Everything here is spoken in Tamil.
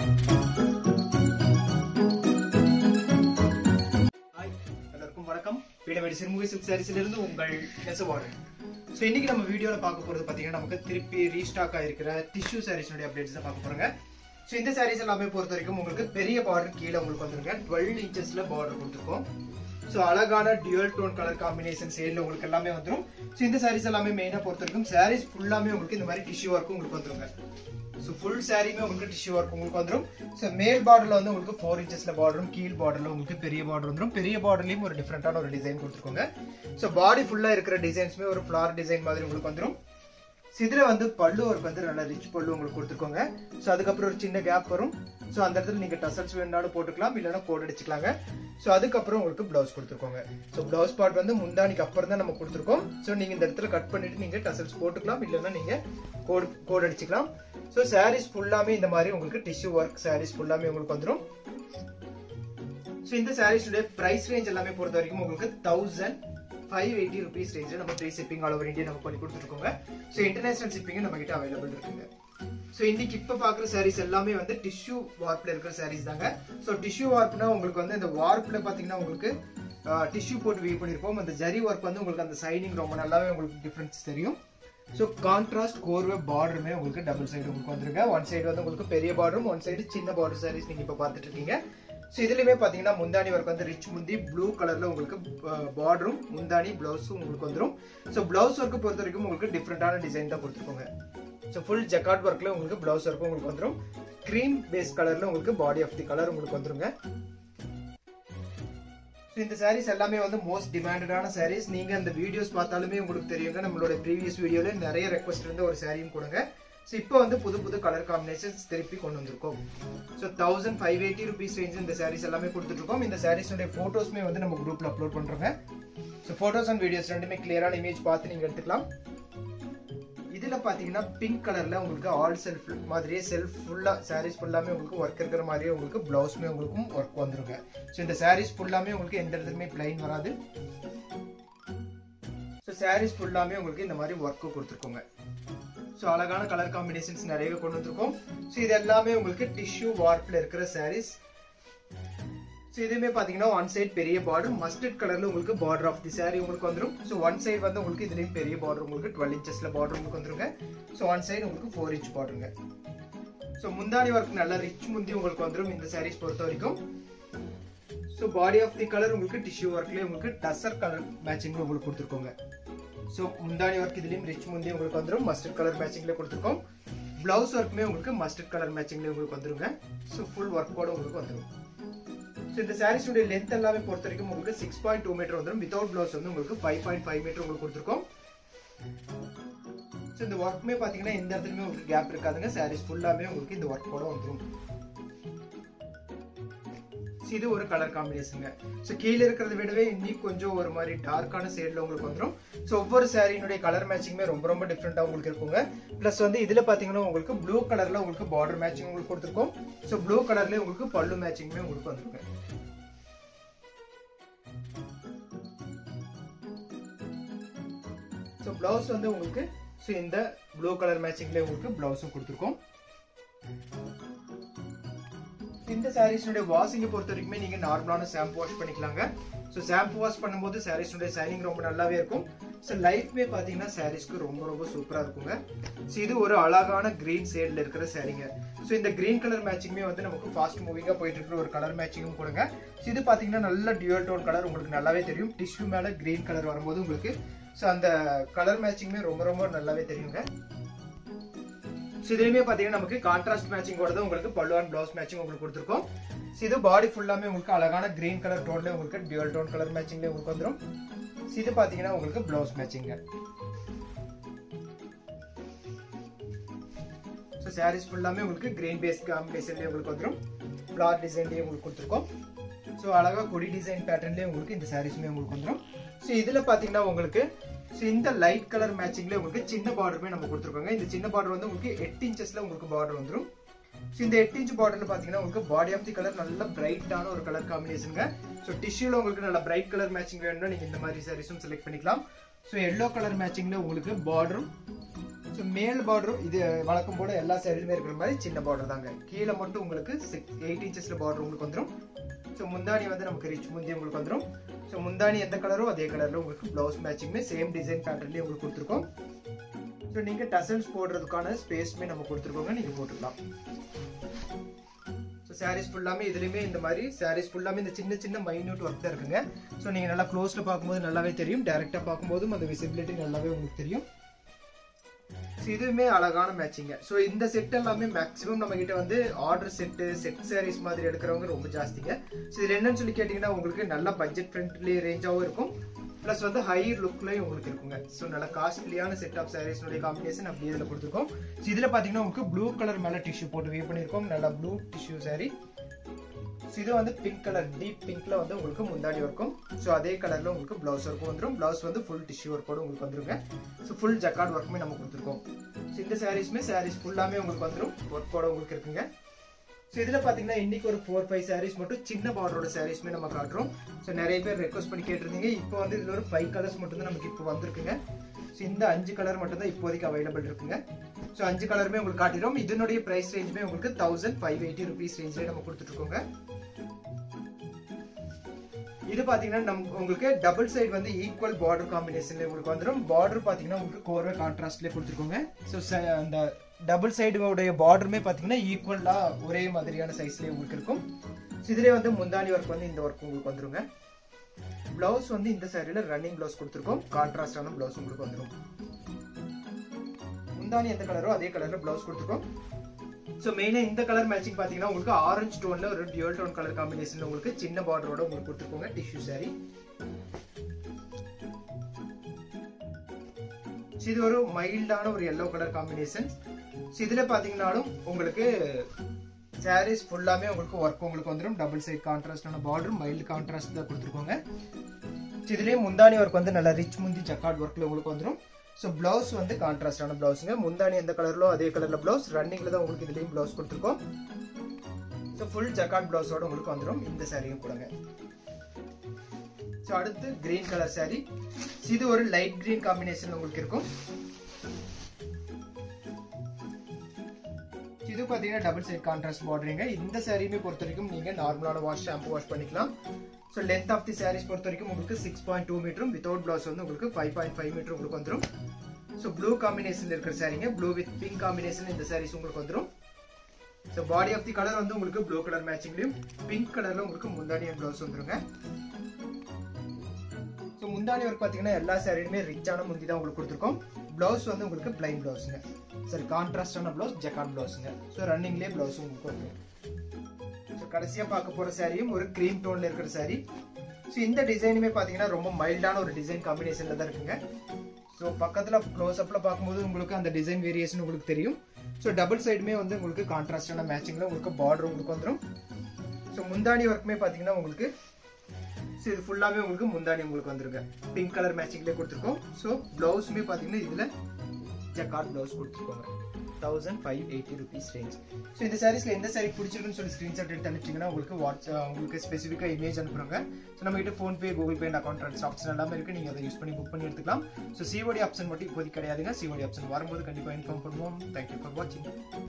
ஹாய் எல்லாருக்கும் வணக்கம் பீடமேடி சிறுமுகை சில்க் சாரீஸ்ல உங்கள் நெசவாளன் ஸோ இன்னைக்கு நம்ம வீடியோல பார்க்க போறது பாத்தீங்கன்னா நமக்கு திருப்பி ரீஸ்டாக் ஆயிருக்கிற டிஷ்யூ சாரீஸ்னுடைய அப்டேட்ஸ் தான் பார்க்க போறோங்க ஸோ இந்த சாரீஸ் எல்லாமே பொறுத்த வரைக்கும் உங்களுக்கு பெரிய பார்டர் கீழே உங்களுக்கு வந்துருங்க டுவெல் இன்ச்சஸ்ல பார்டர் கொடுத்துருக்கோம் ஸோ அழகான டியூல் டோன் கலர் காம்பினேஷன் சேல்ல உங்களுக்கு எல்லாமே வந்துடும் ஸோ இந்த சாரீஸ் எல்லாமே மெயினாக பொறுத்த வரைக்கும் சாரீஸ் ஃபுல்லாமே உங்களுக்கு இந்த மாதிரி டிஷ்யூ ஒர்க்கும் உங்களுக்கு வந்துருங்க ஸோ ஃபுல் சாரியுமே உங்களுக்கு டிஷ்யூ ஒர்க் உங்களுக்கு வந்துடும் ஸோ மேல் பார்டர்ல வந்து உங்களுக்கு ஃபோர் இன்ச்சஸ்ல பார்டரும் கீழ் பார்டர்ல உங்களுக்கு பெரிய பார்டர் வந்துடும் பெரிய பார்டர்லயும் ஒரு டிஃப்ரெண்டான ஒரு டிசைன் கொடுத்துருக்கோங்க ஸோ பாடி ஃபுல்லா இருக்கிற டிசைன்ஸுமே ஒரு ஃபிளார் டிசைன் மாதிரி உங்களுக்கு வந்துடும் ஸோ இதுல வந்து பல்லு ஒர்க் வந்து நல்லா ரிச் பல்லு உங்களுக்கு கொடுத்துருக்கோங்க ஸோ அதுக்கப்புறம் ஒரு சின்ன கேப் வரும் ஸோ அந்த இடத்துல நீங்க டசல்ஸ் வேணாலும் போட்டுக்கலாம் இல்லைன்னா கோட் அடிச்சுக்கலாங்க ஸோ அதுக்கப்புறம் உங்களுக்கு பிளவுஸ் கொடுத்துருக்கோங்க ஸோ பிளவுஸ் பார்ட் வந்து முந்தானிக்கு அப்புறம் தான் நம்ம கொடுத்துருக்கோம் ஸோ நீங்க இந்த இடத்துல கட் பண்ணிட்டு நீங்க டசல்ஸ் போட்டுக்கலாம் இல்லைன்னா நீங்க கோட் கோட் அடிச்சுக்கலாம் ஸோ சாரீஸ் ஃபுல்லாமே இந்த மாதிரி உங்களுக்கு டிஷ்யூ ஒர்க் சாரீஸ் ஃபுல்லாமே உங்களுக்கு வந்துடும் ஸோ இந்த சாரீஸுடைய பிரைஸ் ரேஞ்ச் எல்லாமே பொறுத்த வரைக்கும் உங்களுக்கு தௌசண்ட் ஃபைவ் எயிட்டி ருபீஸ் ரேஞ்சில் நம்ம free shipping all over India நம்ம பண்ணி கொடுத்துருக்கோங்க ஸோ இன்டர்நேஷனல் ஷிப்பிங் நம்ம கிட்ட அவைலபிள் இருக்குங்க ஸோ இன்னைக்கு இப்போ பார்க்குற சாரீஸ் எல்லாமே வந்து டிஷ்யூ வார்ப்பில் இருக்கிற சாரீஸ் தாங்க ஸோ டிஷ்யூ வார்ப்னா உங்களுக்கு வந்து இந்த வார்ப்பில் பார்த்தீங்கன்னா உங்களுக்கு டிஷ்யூ போட்டு வீவ் பண்ணியிருப்போம் அந்த ஜரி ஒர்க் வந்து உங்களுக்கு அந்த சைனிங் ரொம்ப நல்லாவே உங்களுக்கு டிஃப்ரென்ஸ் தெரியும் ஸோ கான்ட்ராஸ்ட் கோர்வே பார்டருமே உங்களுக்கு டபுள் சைடு உங்களுக்கு வந்துருங்க ஒன் சைடு வந்து உங்களுக்கு பெரிய பார்டரும் ஒன் சைடு சின்ன பார்டர் சாரீஸ் நீங்கள் இப்போ பார்த்துட்டு இருக்கீங்க ஸோ இதுலயுமே பார்த்தீங்கன்னா முந்தானி ஒர்க் வந்து ரிச் முந்தி ப்ளூ கலர்ல உங்களுக்கு பார்டரும் முந்தானி பிளவுஸும் உங்களுக்கு வந்துடும் ஸோ பிளவுஸ் ஒர்க்கு பொறுத்த வரைக்கும் உங்களுக்கு டிஃப்ரெண்டான டிசைன் தான் கொடுத்துருக்கோங்க ஸோ ஃபுல் ஜக்காட் ஒர்க்ல உங்களுக்கு பிளவுஸ் ஒர்க்கும் உங்களுக்கு வந்துடும் க்ரீம் பேஸ் கலர்ல உங்களுக்கு பாடி ஆஃப் தி கலர் உங்களுக்கு வந்துருங்க ஸோ இந்த சாரீஸ் எல்லாமே வந்து மோஸ்ட் டிமாண்டடான சாரீஸ் நீங்க அந்த வீடியோஸ் பார்த்தாலுமே உங்களுக்கு தெரியுங்க நம்மளோட ப்ரீவியஸ் வீடியோல நிறைய ரெக்வஸ்ட் இருந்து ஒரு சாரியும் கொடுங்க ஸோ இப்போ வந்து புது புது கலர் காம்பினேஷன்ஸ் திருப்பி கொண்டு வந்திருக்கோம் so thousand five eighty rupees range இந்த சாரீஸ் எல்லாமே கொடுத்துட்ருக்கோம் இந்த சாரீஸோட ஃபோட்டோஸ்மே வந்து நம்ம குரூப்ல அப்லோட் பண்றோங்க ஸோ ஃபோட்டோஸ் அண்ட் வீடியோஸ் ரெண்டுமே கிளியரான இமேஜ் பார்த்து நீங்க எடுத்துக்கலாம் இதுல பாத்தீங்கன்னா பிங்க் கலர்ல உங்களுக்கு ஆல் செல்ஃப் மாதிரியே செல்ஃப் ஃபுல்லா சாரீஸ் ஃபுல்லாமே உங்களுக்கு ஒர்க் இருக்கிற மாதிரியே உங்களுக்கு பிளவுஸ்மே உங்களுக்கும் ஒர்க் வந்துருங்க ஸோ இந்த சாரீஸ் ஃபுல்லாமே உங்களுக்கு எந்த இடத்துலயுமே பிளைன் வராது ஸோ சாரீஸ் ஃபுல்லாமே உங்களுக்கு இந்த மாதிரி ஒர்க்கு கொடுத்துருக்கோங்க ஸோ அழகான கலர் காம்பினேஷன்ஸ் நிறையவே கொண்டு வந்திருக்கோம் ஸோ இது எல்லாமே உங்களுக்கு டிஷ்யூ வார்ப்ல இருக்கிற சாரீஸ் ஸோ இதுவுமே பார்த்தீங்கன்னா ஒன் சைடு பெரிய பார்டர் மஸ்டர்ட் கலர்ல உங்களுக்கு பார்டர் ஆஃப் தி சாரி உங்களுக்கு வந்துடும் ஸோ ஒன் சைடு வந்து உங்களுக்கு இதுலேயும் பெரிய பார்டர் உங்களுக்கு டுவெல் இன்ச்சஸ்ல பார்டர் உங்களுக்கு வந்துருங்க ஸோ ஒன் சைடு உங்களுக்கு ஃபோர் இன்ச் பார்டருங்க ஸோ முந்தானி ஒர்க் நல்லா ரிச் முந்தி உங்களுக்கு வந்துடும் இந்த சாரீஸ் பொறுத்த வரைக்கும் so body of the colour உங்களுக்கு டிஷ்யூ ஒர்க்லேயே உங்களுக்கு டசர் கலர் மேட்சிங் உங்களுக்கு கொடுத்துருக்கோங்க ஸோ முந்தானி ஒர்க் இதுலேயும் ரிச் முந்தி உங்களுக்கு வந்துடும் மஸ்டர்ட் கலர் மேட்சிங்ல கொடுத்துருக்கோம் பிளவுஸ் ஒர்க்குமே உங்களுக்கு மஸ்டர்ட் கலர் மேட்சிங்ல உங்களுக்கு வந்துருங்க ஸோ ஃபுல் ஒர்க்கோட உங்களுக்கு வந்துடும் ஸோ இந்த சாரீஸுடைய லென்த் எல்லாமே பொறுத்த வரைக்கும் உங்களுக்கு சிக்ஸ் பாயிண்ட் டூ மீட்டர் வந்துடும் வித்தவுட் பிளவுஸ் வந்து உங்களுக்கு ஃபைவ் பாயிண்ட் ஃபைவ் மீட்டர் உங்களுக்கு கொடுத்துருக்கோம் ஸோ இந்த ஒர்க்குமே பார்த்தீங்கன்னா எந்த இடத்துலையுமே உங்களுக்கு கேப் இருக்காதுங்க சாரீஸ் ஃபுல்லாமே உங்களுக்கு இந்த ஒர்க்கோட வந்துடும் இது ஒரு கலர் காம்பினேஷனுங்க ஸோ கீழே இருக்கிறத விடவே இன்னும் கொஞ்சம் ஒரு மாதிரி டார்க்கான ஷேட்ல உங்களுக்கு வந்துடும் ஸோ ஒவ்வொரு சாரியினுடைய கலர் மேட்சிங்குமே ரொம்ப ரொம்ப டிஃப்ரெண்டா உங்களுக்கு இருக்குங்க ப்ளஸ் வந்து இதுல பாத்தீங்கன்னா உங்களுக்கு ப்ளூ கலர்ல உங்களுக்கு பார்டர் மேட்சிங் உங்களுக்கு கொடுத்துருக்கோம் ஸோ ப்ளூ கலர்ல உங்களுக்கு பல்லு மேட்சிங்குமே உங்களுக்கு வந்துருங்க ஸோ பிளவுஸ் வந்து உங்களுக்கு ஸோ இந்த ப்ளூ கலர் மேட்சிங்ல உங்களுக்கு பிளவுஸும் கொடுத்துருக்கோம் இந்த சாரீஸ்னுடைய வாஷிங்கை பொறுத்த வரைக்குமே நீங்க நார்மலான ஷாம்பு வாஷ் பண்ணிக்கலாங்க ஸோ ஷாம்பு வாஷ் பண்ணும்போது சாரீஸ்னுடைய ஷைனிங் ரொம்ப நல்லாவே இருக்கும் ஸோ லைஃப்மே பார்த்தீங்கன்னா சாரீஸ்க்கு ரொம்ப ரொம்ப சூப்பராக இருக்குங்க ஸோ இது ஒரு அழகான கிரீன் ஷேட்ல இருக்கிற சாரீங்க ஸோ இந்த கிரீன் கலர் மேட்சிங்குமே வந்து நமக்கு ஃபாஸ்ட் மூவிங்காக போயிட்டு இருக்கிற ஒரு கலர் மேட்சிங்கும் கொடுங்க ஸோ இது பார்த்தீங்கன்னா நல்ல டியூல் டோன் கலர் உங்களுக்கு நல்லாவே தெரியும் டிஷ்யூ மேலே கிரீன் கலர் வரும்போது உங்களுக்கு ஸோ அந்த கலர் மேட்சிங்குமே ரொம்ப ரொம்ப நல்லாவே தெரியுங்க ஸோ இதுலையுமே பார்த்தீங்கன்னா நமக்கு கான்ட்ராஸ்ட் மேட்சிங் கூட உங்களுக்கு பல்லு அண்ட் பிளவுஸ் மேட்சிங் உங்களுக்கு கொடுத்துருக்கோம் ஸோ இது பாடி ஃபுல்லாமே உங்களுக்கு அழகான கிரீன் கலர் டோன்ல உங்களுக்கு டியூல் டோன் கலர் மேட்சிங்ல உங்களுக்கு வந்துடும் ஸோ இது பார்த்தீங்கன்னா உங்களுக்கு பிளவுஸ் மேட்சிங்க ஸோ சாரீஸ் ஃபுல்லாமே உங்களுக்கு கிரீன் பேஸ் காம்பினேஷன்லேயே உங்களுக்கு வந்துடும் ஃப்ளார் டிசைன்லேயே உங்களுக்கு கொடுத்துருக்கோம் ஸோ அழகாக கொடி டிசைன் பேட்டர்ன்லேயே உங்களுக்கு இந்த சாரீஸுமே உங்களுக்கு வந்துடும் ஸோ இதில் பார்த்தீங்கன்னா உங்களுக்கு ஸோ இந்த லைட் கலர் மேட்சிங்ல உங்களுக்கு சின்ன பார்டருமே நம்ம கொடுத்துருக்கோங்க இந்த சின்ன பார்டர் வந்து உங்களுக்கு எட்டு இன்ச்சஸ்ல உங்களுக்கு பார்டர் வந்துடும் ஸோ இந்த எட்டு இன்ச் பார்டர்ல பாத்தீங்கன்னா உங்களுக்கு பாடி ஆஃப் தி கலர் நல்ல பிரைட்டான ஒரு கலர் காம்பினேஷனுங்க ஸோ டிஷ்யூல உங்களுக்கு நல்ல பிரைட் கலர் மேட்சிங் வேணும்னா நீங்க இந்த மாதிரி சாரீஸும் செலக்ட் பண்ணிக்கலாம் ஸோ எல்லோ கலர் மேட்சிங்ல உங்களுக்கு பார்டரும் ஸோ மேல் பார்டரும் இது வழக்கம் போல எல்லா சைடுமே இருக்கிற மாதிரி சின்ன பார்டர் தாங்க கீழே மட்டும் உங்களுக்கு சிக்ஸ் எயிட் இன்ச்சஸ்ல பார்டர் உங்களுக்கு வந்துடும் ஸோ முந்தானி வந்து நமக்கு ரிச் முந்தி உங்களுக்கு வந்துடும் ஸோ முந்தானி எந்த கலரோ அதே கலர்ல உங்களுக்கு பிளவுஸ் மேட்சிங்குமே சேம் டிசைன் பேட்டர்லேயே உங்களுக்கு கொடுத்துருக்கோம் ஸோ நீங்க டசல்ஸ் போடுறதுக்கான ஸ்பேஸ்மே நம்ம கொடுத்துருக்கோங்க நீங்க போட்டுக்கலாம் ஸோ சாரீஸ் ஃபுல்லாமே இதுலையுமே இந்த மாதிரி சாரீஸ் ஃபுல்லாமே இந்த சின்ன சின்ன மைன்யூட் ஒர்க் தான் இருக்குங்க ஸோ நீங்கள் நல்லா க்ளோஸில் பார்க்கும்போது நல்லாவே தெரியும் டேரெக்டாக பார்க்கும்போதும் அந்த விசிபிலிட்டி நல்லாவே உங்களுக்கு தெரியும் ஸோ இதுவுமே அழகான மேட்சிங்க ஸோ இந்த செட் எல்லாமே மேக்ஸிமம் நம்ம கிட்ட வந்து ஆர்டர் செட்டு செட் சாரீஸ் மாதிரி எடுக்கிறவங்க ரொம்ப ஜாஸ்திங்க ஸோ இதில் என்னன்னு சொல்லி கேட்டிங்கன்னா உங்களுக்கு நல்ல பட்ஜெட் ஃப்ரெண்ட்லி ரேஞ்சாகவும் இருக்கும் ப்ளஸ் வந்து ஹை லுக்லையும் உங்களுக்கு இருக்குங்க ஸோ நல்ல காஸ்ட்லியான செட் ஆஃப் சாரீஸ்னுடைய காம்பினேஷன் அப்படி இதில் கொடுத்துருக்கோம் ஸோ இதில் பார்த்தீங்கன்னா உங்களுக்கு ப்ளூ கலர் மேலே டிஷ்யூ போட்டு வே பண்ணியிருக்கோம் நல்லா ப்ளூ டிஷ்யூ சாரீ ஸோ இது வந்து பிங்க் கலர் டீப் பிங்க்ல வந்து உங்களுக்கு முந்தாடி இருக்கும் ஸோ அதே கலர்ல உங்களுக்கு பிளவுஸ் ஒர்க்கும் வந்துடும் பிளவுஸ் வந்து ஃபுல் டிஷ்யூ ஒர்க்கோட உங்களுக்கு வந்துருங்க ஸோ ஃபுல் ஜக்கார்ட் ஒர்க்குமே நம்ம கொடுத்துருக்கோம் ஸோ இந்த சாரீஸ்மே சாரீஸ் ஃபுல்லாமே உங்களுக்கு வந்துடும் ஒர்க்கோட உங்களுக்கு இருக்குங்க ஸோ இதில் பார்த்தீங்கன்னா இன்னைக்கு ஒரு ஃபோர் ஃபைவ் சாரீஸ் மட்டும் சின்ன பார்டரோட சாரீஸ்மே நம்ம காட்டுறோம் ஸோ நிறைய பேர் ரெக்வஸ்ட் பண்ணி கேட்டிருந்தீங்க இப்போ வந்து இதில் ஒரு ஃபைவ் கலர்ஸ் மட்டும் தான் நமக்கு இப்போ வந்திருக்குங்க ஸோ இந்த அஞ்சு கலர் மட்டும் தான் இப்போதைக்கு அவைலபிள் இருக்குங்க ஸோ அஞ்சு கலருமே உங்களுக்கு காட்டிடும் இதனுடைய ப்ரைஸ் ரேஞ்சுமே உங்களுக்கு தௌசண்ட் ஃபைவ் எயிட்டி ருபீஸ் ரேஞ்சிலே நம்ம கொடுத்துட்ருக்கோங்க இது பாத்தீங்கன்னா நம் உங்களுக்கு டபுள் சைடு வந்து ஈக்குவல் பார்டர் காம்பினேஷன்ல உங்களுக்கு வந்துடும் பார்டர் பாத்தீங்கன்னா உங்களுக்கு கோர்வே கான்ட்ராஸ்ட்ல கொடுத்துருக்கோங்க ஸோ அந்த டபுள் சைடுடைய பார்டருமே பாத்தீங்கன்னா ஈக்குவலா ஒரே மாதிரியான சைஸ்லயே உங்களுக்கு இருக்கும் ஸோ இதுலயே வந்து முந்தானி ஒர்க் வந்து இந்த ஒர்க் உங்களுக்கு வந்துருங்க பிளவுஸ் வந்து இந்த சைடுல ரன்னிங் பிளவுஸ் கொடுத்துருக்கோம் கான்ட்ராஸ்டான பிளவுஸ் உங்களுக்கு வந்துடும் முந்தானி எந்த கலரோ அதே கலர்ல பிளவுஸ் கொடுத்துருக்கோம் ஸோ மெயினாக இந்த கலர் மேட்சிங் பார்த்தீங்கன்னா உங்களுக்கு ஆரஞ்சு டோனில் ஒரு டியூல் டோன் கலர் காம்பினேஷன் உங்களுக்கு சின்ன பார்டரோட உங்களுக்கு கொடுத்துருக்கோங்க டிஷ்யூ சாரி இது ஒரு மைல்டான ஒரு எல்லோ கலர் காம்பினேஷன் ஸோ இதில் பார்த்தீங்கன்னாலும் உங்களுக்கு சாரீஸ் ஃபுல்லாமே உங்களுக்கு ஒர்க் உங்களுக்கு வந்துடும் டபுள் சைட் கான்ட்ராஸ்டான பார்டர் மைல்டு கான்ட்ராஸ்ட் தான் கொடுத்துருக்கோங்க ஸோ இதுலேயே முந்தானி ஒர்க் வந்து நல்லா ரிச் முந்தி ஜக்கார்ட் ஒர்க்கில் உங்களுக்கு வந்துடும் ஸோ பிளவுஸ் வந்து கான்ட்ராஸ்டான பிளவுஸுங்க முந்தானி எந்த கலர்லோ அதே கலரில் பிளவுஸ் ரன்னிங்கில் தான் உங்களுக்கு இதுலேயும் பிளவுஸ் கொடுத்துருக்கோம் ஸோ ஃபுல் ஜக்கார்ட் பிளவுஸோட உங்களுக்கு வந்துடும் இந்த சாரியும் கூடங்க ஸோ அடுத்து கிரீன் கலர் சாரி இது ஒரு லைட் கிரீன் காம்பினேஷன் உங்களுக்கு இருக்கும் இது பார்த்தீங்கன்னா டபுள் சைட் கான்ட்ராஸ்ட் பார்டரிங்க இந்த சாரியுமே பொறுத்த வரைக்கும் நீங்கள் நார்மலான வாஷ் ஷாம்பு வாஷ் பண்ணிக்கலாம் so length of the sarees பொறுத்த வரைக்கும் உங்களுக்கு சிக்ஸ் பாயிண்ட் டூ மீட்டரும் வித்தவுட் பிளவுஸ் வந்து உங்களுக்கு ஃபைவ் பாயிண்ட் ஃபைவ் மீட்டர் உங்களுக்கு வந்துடும் ஸோ ப்ளூ காம்பினேஷன் இருக்கிற சாரீங்க ப்ளூ வித் பிங்க் காம்பினேஷன் இந்த சாரீஸ் உங்களுக்கு வந்துடும் so body of the colour வந்து உங்களுக்கு ப்ளூ கலர் மேட்சிங்லையும் பிங்க் கலர்ல உங்களுக்கு முந்தானி பிளவுஸ் வந்துருங்க ஸோ முந்தானி ஒர்க் பார்த்தீங்கன்னா எல்லா சாரியுமே ரிச்சான முந்தி தான் உங்களுக்கு கொடுத்துருக்கோம் பிளவுஸ் வந்து உங்களுக்கு பிளைன் பிளவுஸுங்க சரி கான்ட்ராஸ்டான பிளவுஸ் ஜக்கான் பிளவுஸுங்க ஸோ ரன்னிங்லேயே பிளவுஸ் உங்களுக்கு வரும் ஸோ கடைசியாக பார்க்க போகிற சாரியும் ஒரு க்ரீம் டோனில் இருக்கிற சாரி ஸோ இந்த டிசைனுமே பார்த்தீங்கன்னா ரொம்ப மைல்டான ஒரு டிசைன் காம்பினேஷனில் தான் இருக்குங்க ஸோ பக்கத்தில் க்ளோஸ் அப்பில் பார்க்கும்போது உங்களுக்கு அந்த டிசைன் வேரியேஷன் உங்களுக்கு தெரியும் ஸோ டபுள் சைடுமே வந்து உங்களுக்கு கான்ட்ராஸ்டான மேட்சிங்கில் உங்களுக்கு பார்டர் உங்களுக்கு வந்துடும் ஸோ முந்தானி ஒர்க்குமே பார்த்தீங்கன்னா உங்களுக்கு ஸோ இது ஃபுல்லாகவே உங்களுக்கு முந்தானி உங்களுக்கு வந்துருங்க பிங்க் கலர் மேட்சிங்லேயே கொடுத்துருக்கோம் ஸோ ப்ளவுஸுமே பார்த்தீங்கன்னா இதில் ஜக்கார்ட் ப்ளவுஸ் கொடுத்துருக்கோங்க thousand five eighty rupees range so இந்த சாரீஸ்ல எந்த சாரி பிடிச்சிருக்குன்னு சொல்லி ஸ்க்ரீன்ஷாட் எடுத்து அனுப்பிச்சிங்கன்னா உங்களுக்கு வாட்ஸ்அப் உங்களுக்கு ஸ்பெசிஃபிக்காக இமேஜ் அனுப்புறாங்க ஸோ நம்ம கிட்ட PhonePe Google Pay account trans option எல்லாமே இருக்கு நீங்கள் அதை யூஸ் பண்ணி புக் பண்ணி எடுத்துக்கலாம் ஸோ சிஓடி ஆப்ஷன் மட்டும் இப்போதைக்கு கிடையாதுங்க சிஓடி ஆப்ஷன் வரும்போது கண்டிப்பாக இன்ஃபார்ம் பண்ணுவோம் தேங்க்யூ ஃபார் வாட்சிங்